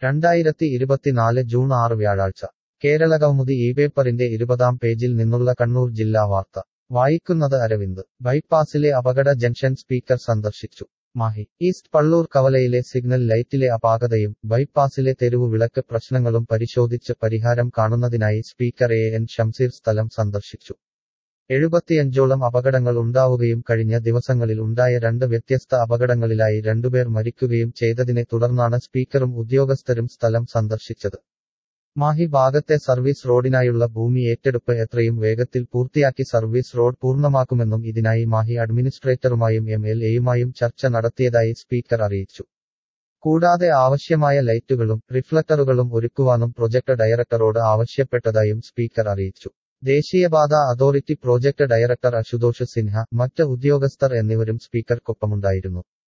രണ്ടായിരത്തി ഇരുപത്തിനാല് ജൂൺ ആറ് വ്യാഴാഴ്ച കേരളകൗമുദി ഈ പേപ്പറിന്റെ ഇരുപതാം പേജിൽ നിന്നുള്ള കണ്ണൂർ ജില്ലാ വാർത്ത വായിക്കുന്നത് അരവിന്ദ് ബൈപ്പാസിലെ അപകട ജംഗ്ഷൻ സ്പീക്കർ സന്ദർശിച്ചു മാഹി ഈസ്റ്റ് പള്ളൂർ കവലയിലെ സിഗ്നൽ ലൈറ്റിലെ അപാകതയും ബൈപ്പാസിലെ തെരുവു വിളക്ക് പ്രശ്നങ്ങളും പരിശോധിച്ച് പരിഹാരം കാണുന്നതിനായി സ്പീക്കർ എ എൻ ഷംസീർ സ്ഥലം സന്ദർശിച്ചു എഴുപത്തിയഞ്ചോളം അപകടങ്ങൾ ഉണ്ടാവുകയും കഴിഞ്ഞ ദിവസങ്ങളിൽ ഉണ്ടായ രണ്ട് വ്യത്യസ്ത അപകടങ്ങളിലായി രണ്ടുപേർ മരിക്കുകയും ചെയ്തതിനെ തുടർന്നാണ് സ്പീക്കറും ഉദ്യോഗസ്ഥരും സ്ഥലം സന്ദർശിച്ചത് മാഹി ഭാഗത്തെ സർവീസ് റോഡിനായുള്ള ഭൂമി ഏറ്റെടുപ്പ് എത്രയും വേഗത്തിൽ പൂർത്തിയാക്കി സർവീസ് റോഡ് പൂർണ്ണമാക്കുമെന്നും ഇതിനായി മാഹി അഡ്മിനിസ്ട്രേറ്ററുമായും എം എൽ എയുമായും ചർച്ച നടത്തിയതായി സ്പീക്കർ അറിയിച്ചു കൂടാതെ ആവശ്യമായ ലൈറ്റുകളും റിഫ്ലക്ടറുകളും ഒരുക്കുവാനും പ്രൊജക്ട് ഡയറക്ടറോട് ആവശ്യപ്പെട്ടതായും സ്പീക്കർ അറിയിച്ചു ദേശീയപാത authority project director Ashutosh Sinha മറ്റ് ഉദ്യോഗസ്ഥർ എന്നിവരും സ്പീക്കർക്കൊപ്പമുണ്ടായിരുന്നു